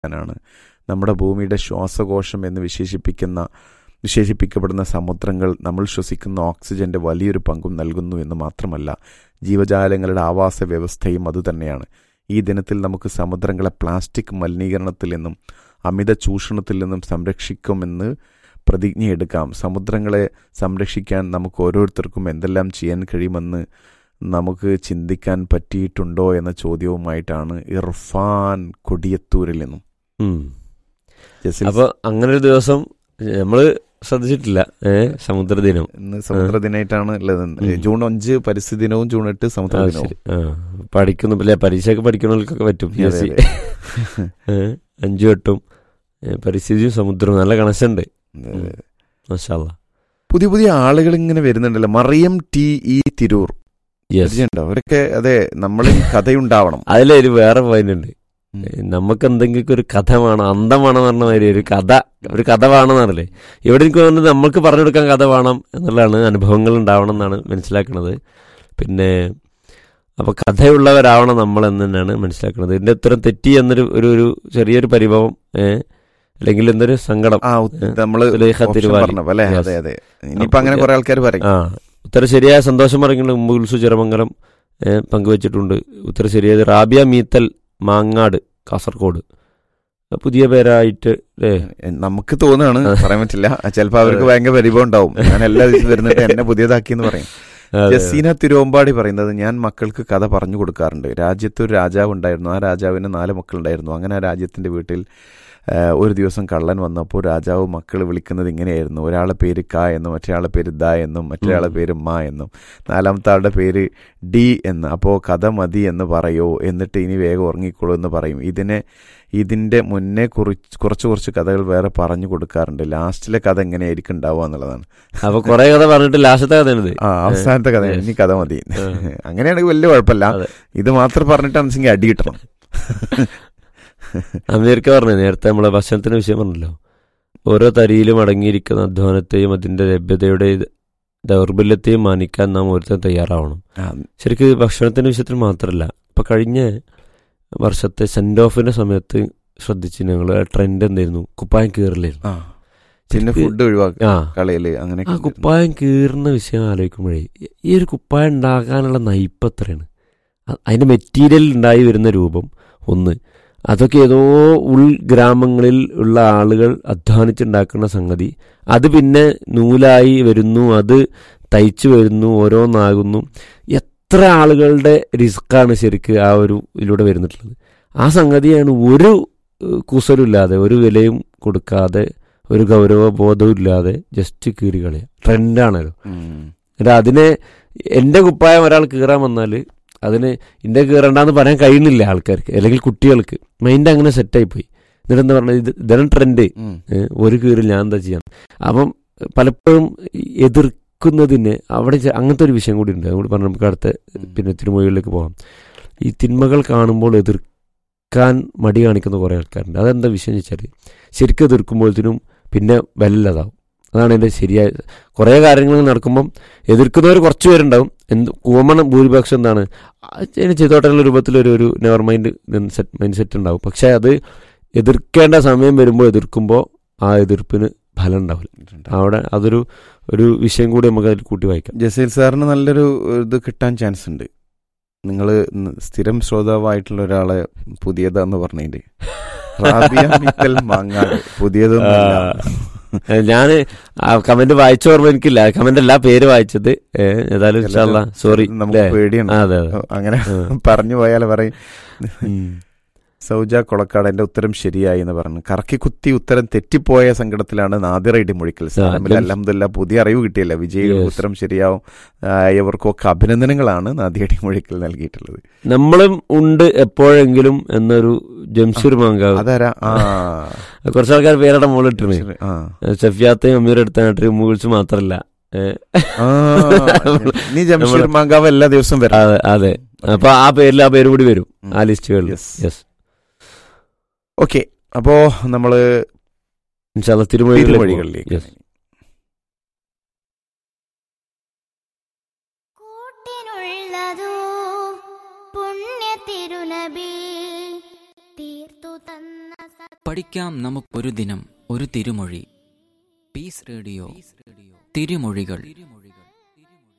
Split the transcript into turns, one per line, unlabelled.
ാണ് നമ്മുടെ ഭൂമിയുടെ ശ്വാസകോശം എന്ന് വിശേഷിപ്പിക്കുന്ന വിശേഷിപ്പിക്കപ്പെടുന്ന സമുദ്രങ്ങൾ നമ്മൾ ശ്വസിക്കുന്ന ഓക്സിജന്റെ വലിയൊരു പങ്കും നൽകുന്നു എന്ന് മാത്രമല്ല ജീവജാലങ്ങളുടെ ആവാസ വ്യവസ്ഥയും അതുതന്നെയാണ് ഈ ദിനത്തിൽ നമുക്ക് സമുദ്രങ്ങളെ പ്ലാസ്റ്റിക് മലിനീകരണത്തിൽ നിന്നും അമിത ചൂഷണത്തിൽ നിന്നും സംരക്ഷിക്കുമെന്ന് പ്രതിജ്ഞയെടുക്കാം സമുദ്രങ്ങളെ സംരക്ഷിക്കാൻ നമുക്ക് ഓരോരുത്തർക്കും എന്തെല്ലാം ചെയ്യാൻ കഴിയുമെന്ന് നമുക്ക് ചിന്തിക്കാൻ പറ്റിയിട്ടുണ്ടോ എന്ന ചോദ്യവുമായിട്ടാണ് ഇർഫാൻ കൊടിയത്തൂരിൽ നിന്നും
ഉം.
ജസീൽ
അപ്പൊ അങ്ങനെ ഒരു ദിവസം നമ്മള് ശ്രദ്ധിച്ചിട്ടില്ല ഏ സമുദ്ര ദിനം
ഇന്ന് സമുദ്ര ദിനമായിട്ടാണ് ഉള്ളത്
ഉം.
ജൂൺ അഞ്ച് പരിസ്ഥിതി ദിനവും ജൂൺ എട്ട് സമുദ്ര
ആ,
ദിനവും
ശരി. ആ. പഠിക്കുന്നു അല്ലെ പരീക്ഷയൊക്കെ പഠിക്കണവർക്കൊക്കെ പറ്റും പി എസ്
അതെ,
സി
അതെ.
അഞ്ചു എട്ടും ഏ, പരിസ്ഥിതിയും സമുദ്രവും നല്ല കണക്ഷൻ ഉണ്ട്
അതെ.
മഷാല്ല
പുതിയ പുതിയ ആളുകൾ ഇങ്ങനെ വരുന്നുണ്ടല്ലോ Mariyam T E Tirur
yes
പരിചയമുണ്ടോ അവരൊക്കെ അതെ നമ്മളിൽ കഥയുണ്ടാവണം
അതിലൊരു വേറെ പോയിന്റ് ഉണ്ട്
ഉം.
നമുക്ക് എന്തെങ്കിലും ഒരു കഥ വേണം അന്തം വേണം പറഞ്ഞ മാതിരി ഒരു കഥ ഒരു കഥ വേണമെന്ന് പറഞ്ഞില്ലേ ഇവിടെ എനിക്ക് തോന്നുന്നത് നമ്മൾക്ക് പറഞ്ഞു കൊടുക്കാൻ കഥ വേണം എന്നുള്ളതാണ് അനുഭവങ്ങൾ ഉണ്ടാവണം എന്നാണ് മനസ്സിലാക്കുന്നത് പിന്നെ അപ്പൊ കഥയുള്ളവരാവണം നമ്മൾ എന്ന് തന്നെയാണ് മനസ്സിലാക്കുന്നത് ഇതിന്റെ ഉത്തരം തെറ്റി എന്നൊരു ഒരു ഒരു ചെറിയൊരു പരിഭവം ഏഹ് അല്ലെങ്കിൽ എന്തൊരു സങ്കടം
ആ ഉ- നമ്മള്
സുലൈഖ
option
തിരുവാലി.
പറഞ്ഞപ്പോ അല്ലേ
Yes.
അതെ അതെ ഇനിയിപ്പോ അങ്ങനെ കുറെ ആൾക്കാർ പറയും
ആ ഉത്തരം ശരിയായ സന്തോഷം പറയുന്നത് മുകുൽസു ചിറമംഗലം ഏഹ്, പങ്കുവച്ചിട്ടുണ്ട് ഉത്തരം ശരിയായത് റാബിയ മീത്തൽ മാങ്ങാട് കാസർഗോഡ് പുതിയ പേരായിട്ട് അല്ലേ
നമുക്ക് തോന്നുകയാണ് പറയാൻ പറ്റില്ല ചിലപ്പോ അവർക്ക് ഭയങ്കര പരിഭവം ഉണ്ടാവും ഞാൻ എല്ലാ ദിവസവും വരുന്നിട്ട് എന്നെ പുതിയതാക്കി എന്ന് പറയും
അതെ.
ജസീന തിരുവമ്പാടി പറയുന്നത് ഞാൻ മക്കൾക്ക് കഥ പറഞ്ഞു കൊടുക്കാറുണ്ട് രാജ്യത്ത് ഒരു രാജാവ് ഉണ്ടായിരുന്നു ആ രാജാവിന് നാല് മക്കളുണ്ടായിരുന്നു അങ്ങനെ ആ രാജ്യത്തിന്റെ വീട്ടിൽ ആ, ഒരു ദിവസം കള്ളൻ വന്നപ്പോൾ രാജാവ് മക്കൾ വിളിക്കുന്നത് ഇങ്ങനെയായിരുന്നു ഒരാളെ പേര് ക എന്നും മറ്റൊരാളെ പേര് ദ എന്നും മറ്റൊരാളെ
ഉം.
പേര് മ എന്നും നാലാമത്തെ ആളുടെ പേര് ഡി എന്ന് അപ്പോൾ കഥ മതി എന്ന് പറയോ എന്നിട്ട് ഇനി വേഗം ഉറങ്ങിക്കോളൂ എന്ന് പറയും ഇതിനെ ഇതിന്റെ മുന്നേ കുറിച്ച് കുറച്ച് കുറച്ച് കഥകൾ വേറെ പറഞ്ഞു കൊടുക്കാറുണ്ട് ലാസ്റ്റിലെ കഥ എങ്ങനെയായിരിക്കും ഉണ്ടാവുക എന്നുള്ളതാണ്
അപ്പൊ കൊറേ കഥ പറഞ്ഞിട്ട് ലാസ്റ്റത്തെ കഥയാണിത്
ആ അവസാനത്തെ കഥ
Yes.
ഇനി കഥ മതി
ആ.
അങ്ങനെയാണെങ്കിൽ വലിയ കുഴപ്പമില്ല
അതെ.
ഇത് മാത്രം പറഞ്ഞിട്ടാണെന്നുവെച്ചെങ്കിൽ അടി കിട്ടണം
അമീർക്ക പറഞ്ഞു നേരത്തെ നമ്മളെ ഭക്ഷണത്തിന്റെ വിഷയം പറഞ്ഞല്ലോ ഓരോ തരിയിലും അടങ്ങിയിരിക്കുന്ന അധ്വാനത്തെയും അതിന്റെ ലഭ്യതയുടെ ദൗർബല്യത്തെയും മാനിക്കാൻ നാം ഓരോരുത്തർ തയ്യാറാവണം
ആ,
ശരിക്കും ഭക്ഷണത്തിന്റെ വിഷയത്തിൽ മാത്രമല്ല ഇപ്പൊ കഴിഞ്ഞ വർഷത്തെ സെൻഡ് ഓഫിന്റെ സമയത്ത് ശ്രദ്ധിച്ച് ഞങ്ങൾ ട്രെൻഡ് എന്തായിരുന്നു കുപ്പായം കീറലായിരുന്നു
ആ. പിന്നെ
ശരിക്ക്
ഫുഡ് ഒഴിവാക്കുക
ആ
കളയല് അങ്ങനെ
ആ കുപ്പായം കീറുന്ന വിഷയം ആലോചിക്കുമ്പോഴേ ഈ ഒരു കുപ്പായം ഉണ്ടാക്കാനുള്ള നയിപ്പ് എത്രയാണ് അ- അതിന്റെ മെറ്റീരിയൽ ഉണ്ടായി വരുന്ന രൂപം ഒന്ന് അതൊക്കെ ഏതോ ഉൾഗ്രാമങ്ങളിൽ ഉള്ള ആളുകൾ അധ്വാനിച്ചുണ്ടാക്കുന്ന സംഗതി അത് പിന്നെ നൂലായി വരുന്നു അത് തയ്ച്ചു വരുന്നു ഓരോന്നാകുന്നു എത്ര ആളുകളുടെ റിസ്ക്കാണ് ശരിക്ക് ആ ഒരു ഇതിലൂടെ വരുന്നിട്ടുള്ളത് ആ സംഗതിയാണ് ഒരു ഏഹ്, കുസലുമില്ലാതെ ഒരു വിലയും കൊടുക്കാതെ ഒരു ഗൗരവ ബോധവും ഇല്ലാതെ ജസ്റ്റ് കീറി കളയുക ട്രെൻഡാണല്ലോ
ഉം.
എന്നിട്ട് അതിനെ എൻ്റെ കുപ്പായം ഒരാൾ കീറാൻ വന്നാൽ അതിന് ഇന്റെ കീറണ്ടെന്ന് പറയാൻ കഴിയുന്നില്ല ആൾക്കാർക്ക് അല്ലെങ്കിൽ കുട്ടികൾക്ക് മൈൻഡ് അങ്ങനെ സെറ്റായി പോയി എന്നിട്ട് എന്താ പറഞ്ഞത് ഇത് ഇതാണ് ട്രെൻഡ്
ഉം.
ഏഹ് ഒരു കീറിൽ ഞാൻ എന്താ ചെയ്യാൻ അപ്പം പലപ്പോഴും എതിർക്കുന്നതിന് അവിടെ ചെ- അങ്ങനത്തെ ഒരു വിഷയം കൂടി ഉണ്ട് അതുകൂടി പറഞ്ഞ് നമുക്ക് അടുത്ത പിന്നെ തിരുമൊഴികളിലേക്ക് പോകാം ഈ തിന്മകൾ കാണുമ്പോൾ എതിർക്കാൻ മടി കാണിക്കുന്ന കുറേ ആൾക്കാരുണ്ട് അതെന്താ വിഷയം വെച്ചാൽ ശരിക്കും എതിർക്കുമ്പോഴത്തേനും പിന്നെ വല്ലതാവും അതാണ് എൻ്റെ ശരിയായ കുറേ കാര്യങ്ങൾ നടക്കുമ്പം എതിർക്കുന്നവർ കുറച്ച് പേരുണ്ടാവും എന്ത് കോമൺ ഭൂരിപക്ഷം എന്താണ് അതിന് ചെയ്തോട്ടുള്ള രൂപത്തിലൊരു ഒരു never mindset mindset ഉണ്ടാവും പക്ഷേ അത് എതിർക്കേണ്ട സമയം വരുമ്പോൾ എതിർക്കുമ്പോൾ ആ എതിർപ്പിന് ഫലം ഉണ്ടാവില്ല അവിടെ അതൊരു ഒരു വിഷയം കൂടി നമുക്ക് അതിൽ കൂട്ടി വായിക്കാം
ജസീൽ സാറിന് നല്ലൊരു ഇത് കിട്ടാൻ ചാൻസ് ഉണ്ട് നിങ്ങൾ സ്ഥിരം ശ്രോതാവായിട്ടുള്ള ഒരാളെ പുതിയതാന്ന് പറഞ്ഞതിന്റെ റാബിയ മിത്തൽ മാങ്ങാട് പുതിയതൊന്നുമല്ല
ഞാൻ ആ കമന്റ് വായിച്ച ഓർമ്മ എനിക്കില്ല കമന്റ് അല്ല പേര് വായിച്ചത് ഏ, ഏതായാലും സോറി
നമുക്ക് പേടിയാണ്
അതെ അതെ
അങ്ങനെ
ആ.
പറഞ്ഞു പോയാൽ പറയും
ഉം.
സൗജ കൊളക്കാട് എന്റെ ഉത്തരം ശരിയായി എന്ന് പറഞ്ഞു കറക്കി കുത്തി ഉത്തരം തെറ്റിപ്പോയ സങ്കടത്തിലാണ് നാദിറ ഇടിമൊഴിക്കൽ സാലമിൽ
ആ,
അലഹമില്ല പുതിയ അറിവ് കിട്ടിയല്ല വിജയികൾ
Yes.
ഉത്തരം ശരിയാവും ആയവർക്കൊക്കെ അഭിനന്ദനങ്ങളാണ് നാദിയ ഇടിമൊഴിക്കൽ നൽകിയിട്ടുള്ളത്
നമ്മളും ഉണ്ട് എപ്പോഴെങ്കിലും എന്നൊരു ജംഷീർ മാങ്കാവ്
അതാരാ ആ
കുറച്ച് ആൾക്കാർ പേരുടെ മുകളിലിട്ടിരുന്നു
ശരി. ആ
ഷഫിയാത്തയും അമീർ എടുത്തായിട്ട് മുകിൾസ് മാത്രല്ല ഏ,
ആ, നീ ജംഷീർ മാങ്കാവ് എല്ലാ ദിവസവും വരാം
അതെ അതെ അപ്പൊ ആ പേരിൽ ആ പേര് കൂടി വരും
ഉം.
ആ ലിസ്റ്റുകളിൽ
Yes.
യെസ്
ഓക്കെ അപ്പോ നമ്മള്
തിരുമൊഴികളിലേക്ക്
തിരുവഴികളിലേക്ക്
യെസ്
കൂട്ടിനുള്ളതോ പുണ്യ തിരുനബി തീർത്തു തന്ന സത്
പഠിക്കാം നമുക്കൊരു ദിനം ഒരു തിരുമൊഴി പീസ് റേഡിയോ തിരുമൊഴികൾ